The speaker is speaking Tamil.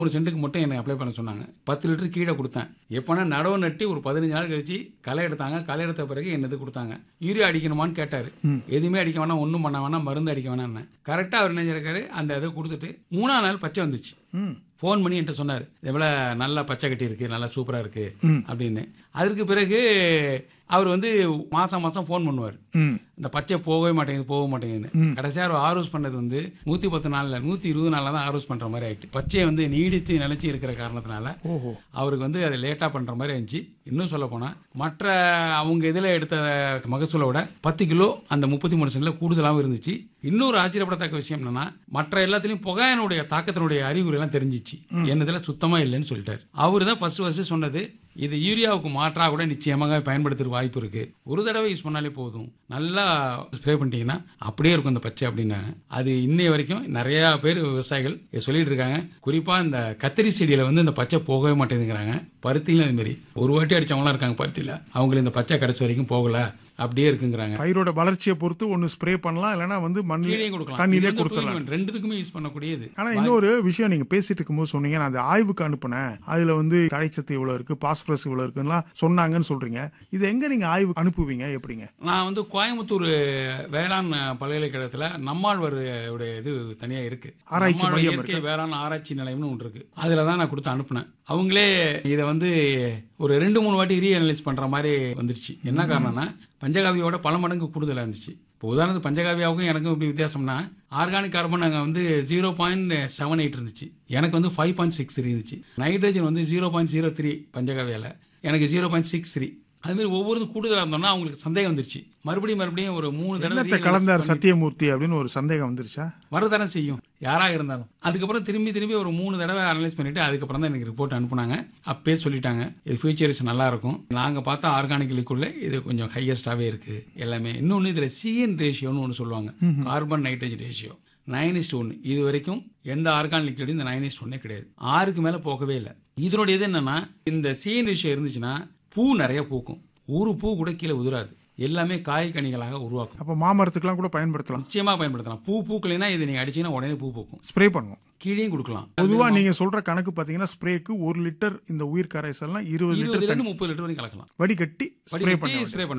ஒரு சென்ட்டுக்கு மட்டும் என்னை அப்ளை பண்ண சொன்னாங்க பத்து லிட்டர் கீழே கொடுத்தேன் எப்போனா நடவு நட்டி ஒரு பதினஞ்சு நாள் கழிச்சு களை எடுத்தாங்க களை எடுத்த பிறகு என்னது கொடுத்தாங்க யூரியா அடிக்கணுமான்னு கேட்டார் எதுவுமே அடிக்க வேணாம் ஒன்றும் பண்ண வேணாம் மருந்து அடிக்க வேணாம்னு கரெக்டாக அவர் என்ன செஞ்சிருக்காரு அந்த இதை கொடுத்துட்டு மூணாம் நாள் பச்சை வந்துச்சு ம் ஃபோன் பண்ணி என்கிட்ட சொன்னார் எவ்வளோ நல்லா பச்சை கட்டி இருக்கு நல்லா சூப்பராக இருக்கு அப்படின்னு அதற்கு பிறகு அவர் வந்து மாசம் மாசம் ஃபோன் பண்ணுவார் ம் இந்த பச்சை போகவே மாட்டேங்குது போக மாட்டேங்குது கடைசியா அவர் ஆரோஸ் பண்ணது வந்து நூத்தி பத்து நாள்ல நூத்தி இருபது நாள்ல தான் ஆரோஸ் பண்ற மாதிரி ஆயிட்டு பச்சையை வந்து நீடித்து நிலைச்சு இருக்கிற காரணத்தினால ஓஹோ அவருக்கு வந்து அதை லேட்டா பண்ற மாதிரி இருந்துச்சு இன்னும் சொல்ல போனா மற்ற அவங்க இதுல எடுத்த மகசூலை விட பத்து கிலோ அந்த முப்பத்தி மூணு சென்ட்ல கூடுதலாகவும் இருந்துச்சு இன்னொரு ஆச்சரியப்படத்தக்க விஷயம் என்னன்னா மற்ற எல்லாத்துலயும் புகையனுடைய தாக்கத்தினுடைய அறிகுறி எல்லாம் தெரிஞ்சிச்சு என்னதுல சுத்தமா இல்லைன்னு சொல்லிட்டாரு அவரு தான் ஃபர்ஸ்ட் ஃபர்ஸ்ட் சொன்னது இது யூரியாவுக்கு மாற்றா கூட நிச்சயமாக பயன்படுத்துற வாய்ப்பு இருக்கு ஒரு தடவை யூஸ் பண்ணாலே போதும் நல்லா ஸ்ப்ரே பண்ணிட்டீங்கன்னா அப்படியே இருக்கும் இந்த பச்சை அப்படின்னாங்க அது இன்னைய வரைக்கும் நிறைய பேர் விவசாயிகள் இதை சொல்லிட்டு இருக்காங்க குறிப்பா இந்த கத்திரி செடியில வந்து இந்த பச்சை போகவே மாட்டேங்குதுங்கிறாங்க பருத்திலும் அது மாதிரி ஒரு வாட்டி அடிச்சவங்களாம் இருக்காங்க பருத்தியில அவங்களுக்கு இந்த பச்சை கடைசி வரைக்கும் போகல அப்படியே இருக்குங்கிறாங்க பயிரோட வளர்ச்சியை பொறுத்து ஒன்னு ஸ்ப்ரே பண்ணலாம் இல்லைன்னா வந்து மண் கீழே கொடுக்கலாம் இது தண்ணியிலே வந்து கொடுத்துடலாம் two in one. ரெண்டுத்துக்குமே யூஸ் பண்ணக்கூடியது ஆனா இன்னொரு விஷயம் நீங்க பேசிட்டு இருக்கும்போது சொன்னீங்க நான் அந்த ஆய்வுக்கு அனுப்புனேன் அதுல வந்து தடைச்சத்து இவ்வளவு இருக்கு பாஸ்பரஸ் இவ்வளவு இருக்குலாம் சொன்னாங்கன்னு சொல்றீங்க இது எங்க நீங்க ஆய்வு அனுப்புவீங்க எப்படிங்க நான் வந்து கோயம்புத்தூர் வேளாண் பல்கலைக்கழகத்துல நம்மாழ்வார் உடைய இது தனியா இருக்கு ஆராய்ச்சி நம்மாழ்வார் மையம் இயற்கை வேளாண் ஆராய்ச்சி நிலையம்னு ஒன்று இருக்கு அதுல தான் நான் கொடுத்து அனுப்புனேன் அவங்களே இதை வந்து ஒரு ரெண்டு மூணு வாட்டி ரீஅனலைஸ் பண்ற மாதிரி வந்துருச்சு என்ன காரணம்னா பஞ்சகாவியோட பல மடங்கு கூடுதலா இருந்துச்சு இப்போ உதாரணத்துக்கு பஞ்சகாவியாவுக்கும் எனக்கும் எப்படி வித்தியாசம்னா ஆர்கானிக் கார்பன் அங்கே வந்து ஜீரோ பாயிண்ட் செவன் எயிட் இருந்துச்சு எனக்கு வந்து ஃபைவ் பாயிண்ட் சிக்ஸ் த்ரீ இருந்துச்சு நைட்ரஜன் வந்து ஜீரோ பாயிண்ட் ஜீரோ த்ரீ பஞ்சகாவியால எனக்கு ஜீரோ பாயிண்ட் சிக்ஸ் த்ரீ அது மாதிரி ஒவ்வொரு கூடுதலாக இருந்தோம்னா அவங்களுக்கு சந்தேகம் வந்துருச்சு மறுபடியும் மறுபடியும் ஒரு மூணு தடவை என்னத்தை reanalysis கலந்தார் பண்ணி- சத்தியமூர்த்தி அப்படின்னு ஒரு சந்தேகம் வந்துருச்சா வரதானே செய்யும் யாராக இருந்தாலும் அதுக்கப்புறம் திரும்பி திரும்பி ஒரு மூணு தடவை அனலைஸ் பண்ணிட்டு அதுக்கப்புறம் தான் எனக்கு ரிப்போர்ட் அனுப்புனாங்க அப்பயே சொல்லிட்டாங்க இது ஃபியூச்சர்ஸ் நல்லா இருக்கும் நாங்கள் பார்த்தா ஆர்கானிக் இது கொஞ்சம் ஹையஸ்டாகவே இருக்கு எல்லாமே இன்னொன்று இதில் சிஎன் ரேஷியோன்னு ஒன்று சொல்லுவாங்க carbon nitrogen ratio nine is to ஒன்று இது வரைக்கும் எந்த ஆர்கான் லிக்விடும் இந்த நைன் இஸ்ட் ஒன்னே கிடையாது ஆறுக்கு மேலே போகவே இல்லை இதனுடைய இது என்னன்னா இந்த சிஎன் ரேஷியோ இருந்துச்சுன்னா பூ நிறைய பூக்கும் ஒரு பூ கூட கீழே உதிராது எல்லாமே காய் கனிகளாக உருவாக்கும் அப்ப மாமரத்துக்குலாம் கூட பயன்படுத்தலாம் நிச்சயமா பயன்படுத்தலாம் பூ பூக்கலைன்னா இது நீங்க அடிச்சீங்கன்னா உடனே பூ பூக்கும் ஸ்ப்ரே பண்ணுவோம் கீழேயும் கொடுக்கலாம் பொதுவா நீங்க சொல்ற கணக்கு பாத்தீங்கன்னா ஸ்ப்ரேக்கு ஒரு லிட்டர் இந்த உயிர் கரைசல்லாம் இருபது இருபதுல லிட்டர் இருந்து முப்பது லிட்டர் வரைக்கும் கலக்கலாம் வடிகட்டி ஸ்ப்ரே வடிகட்டி பண்ண ஸ்ப்ரே பண்ண